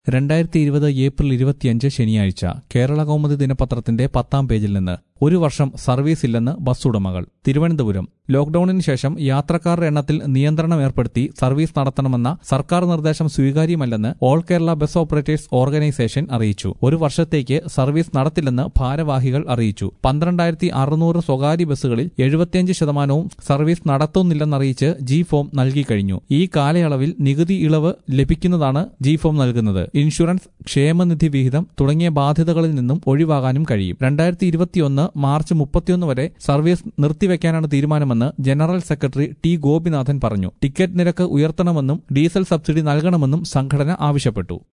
രണ്ടായിരത്തി ഇരുപത് ഏപ്രിൽ ഇരുപത്തിയഞ്ച് ശനിയാഴ്ച കേരള കൗമുദി ദിനപത്രത്തിന്റെ പത്താം പേജിൽ നിന്ന് ഒരു വർഷം സർവീസ് ഇല്ലെന്ന് ബസ് ഉടമകൾ തിരുവനന്തപുരം ലോക്ഡൌണിന് ശേഷം യാത്രക്കാരുടെ എണ്ണത്തിൽ നിയന്ത്രണം ഏർപ്പെടുത്തി സർവീസ് നടത്തണമെന്ന സർക്കാർ നിർദ്ദേശം സ്വീകാര്യമല്ലെന്ന് all Kerala bus operators organisation അറിയിച്ചു ഒരു വർഷത്തേക്ക് സർവീസ് നടത്തില്ലെന്ന് ഭാരവാഹികൾ അറിയിച്ചു പന്ത്രണ്ടായിരത്തി അറുന്നൂറ് സ്വകാര്യ ബസ്സുകളിൽ എഴുപത്തിയഞ്ച് ശതമാനവും സർവീസ് നടത്തുന്നില്ലെന്നറിയിച്ച് ജി ഫോം നൽകി കഴിഞ്ഞു ഈ കാലയളവിൽ നികുതി ഇളവ് ലഭിക്കുന്നതാണ് ജി ഫോം നൽകുന്നത് ഇൻഷുറൻസ് ക്ഷേമനിധി വിഹിതം തുടങ്ങിയ ബാധ്യതകളിൽ നിന്നും ഒഴിവാകാനും കഴിയും രണ്ടായിരത്തി ഇരുപത്തിയൊന്ന് മാർച്ച് മുപ്പത്തിയൊന്ന് വരെ സർവീസ് നിർത്തിവെക്കാനാണ് തീരുമാനമെന്ന് ജനറൽ സെക്രട്ടറി ടി ഗോപിനാഥൻ പറഞ്ഞു ടിക്കറ്റ് നിരക്ക് ഉയർത്തണമെന്നും ഡീസൽ സബ്സിഡി നൽകണമെന്നും സംഘടന ആവശ്യപ്പെട്ടു